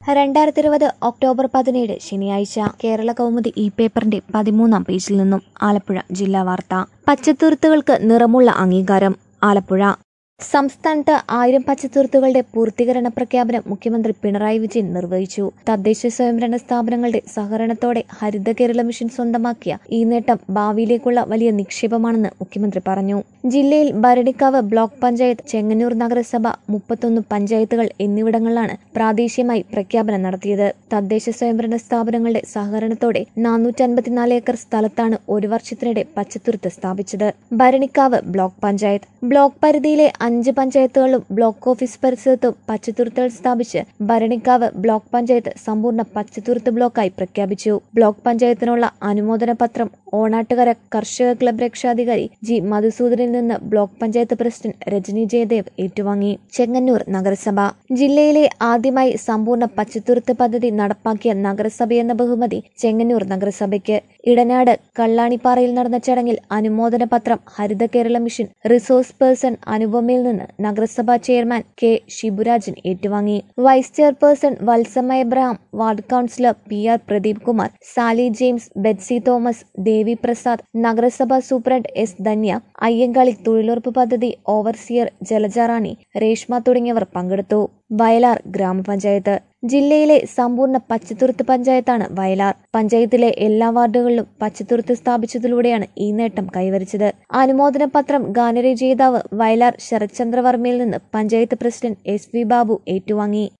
രണ്ടായിരത്തി ഇരുപത് ഒക്ടോബർ പതിനേഴ് ശനിയാഴ്ച കേരള കൗമുദി ഈ പേപ്പറിന്റെ പതിമൂന്നാം പേജിൽ നിന്നും ആലപ്പുഴ ജില്ലാ വാർത്ത പച്ചത്തുരുത്തുകൾക്ക് നിറമുള്ള അംഗീകാരം ആലപ്പുഴ സംസ്ഥാനത്ത് ആയിരം പച്ചത്തുരുത്തുകളുടെ പൂർത്തീകരണ പ്രഖ്യാപനം മുഖ്യമന്ത്രി പിണറായി വിജയൻ നിർവഹിച്ചു തദ്ദേശ സ്വയംഭരണ സ്ഥാപനങ്ങളുടെ സഹകരണത്തോടെ ഹരിത കേരള മിഷൻ സ്വന്തമാക്കിയ ഈ നേട്ടം ഭാവിയിലേക്കുള്ള വലിയ നിക്ഷേപമാണെന്ന് മുഖ്യമന്ത്രി പറഞ്ഞു ജില്ലയിൽ ഭരണിക്കാവ് ബ്ലോക്ക് പഞ്ചായത്ത് ചെങ്ങന്നൂർ നഗരസഭ മുപ്പത്തൊന്ന് പഞ്ചായത്തുകൾ എന്നിവിടങ്ങളിലാണ് പ്രാദേശികമായി പ്രഖ്യാപനം നടത്തിയത് തദ്ദേശ സ്വയംഭരണ സ്ഥാപനങ്ങളുടെ സഹകരണത്തോടെ നാനൂറ്റി അൻപത്തിനാല് ഏക്കർ സ്ഥലത്താണ് ഒരു വർഷത്തിനിടെ പച്ചത്തുരുത്ത് സ്ഥാപിച്ചത് ഭരണിക്കാവ് ബ്ലോക്ക് പഞ്ചായത്ത് ബ്ലോക്ക് പരിധിയിലെ അഞ്ച് പഞ്ചായത്തുകളിലും ബ്ലോക്ക് ഓഫീസ് പരിസരത്തും പച്ചത്തുരുത്തുകൾ സ്ഥാപിച്ച് ഭരണിക്കാവ് ബ്ലോക്ക് പഞ്ചായത്ത് സമ്പൂർണ്ണ പച്ചത്തുരുത്ത് ബ്ലോക്കായി പ്രഖ്യാപിച്ചു ബ്ലോക്ക് പഞ്ചായത്തിനുള്ള അനുമോദന പത്രം ഓണാട്ടുകര കർഷക ക്ലബ് രക്ഷാധികാരി ജി മധുസൂദനിൽ നിന്ന് ബ്ലോക്ക് പഞ്ചായത്ത് പ്രസിഡന്റ് രജനി ജയദേവ് ഏറ്റുവാങ്ങി ചെങ്ങന്നൂർ നഗരസഭ ജില്ലയിലെ ആദ്യമായി സമ്പൂർണ്ണ പച്ചത്തുരുത്ത് പദ്ധതി നടപ്പാക്കിയ നഗരസഭയെന്ന ബഹുമതി ചെങ്ങന്നൂർ നഗരസഭയ്ക്ക് ഇടനാട് കള്ളാണിപ്പാറയിൽ നടന്ന ചടങ്ങിൽ അനുമോദന പത്രം Haritha Kerala mission resource person അനുപമയിൽ നിന്ന് നഗരസഭാ ചെയർമാൻ കെ ഷിബുരാജൻ ഏറ്റുവാങ്ങി vice chairperson Valsamma Abraham ward councillor P R Pradeep Kumar Sally James Betsy Thomas Devi Prasad നഗരസഭാ സൂപ്രണ്ട് എസ് ധന്യ അയ്യങ്കാളി തൊഴിലുറപ്പ് പദ്ധതി ഓവർസിയർ ജലജ റാണി രേഷ്മ തുടങ്ങിയവർ പങ്കെടുത്തു വയലാർ ഗ്രാമപഞ്ചായത്ത് ജില്ലയിലെ സമ്പൂർണ്ണ പച്ചത്തുരുത്ത് പഞ്ചായത്താണ് വയലാർ പഞ്ചായത്തിലെ എല്ലാ വാർഡുകളിലും പച്ചത്തുരുത്ത് സ്ഥാപിച്ചതിലൂടെയാണ് ഈ നേട്ടം കൈവരിച്ചത് അനുമോദന പത്രം ഗാനരചയിതാവ് വയലാർ ശരത്ചന്ദ്രവർമ്മയിൽ നിന്ന് panchayat president S V Babu ഏറ്റുവാങ്ങി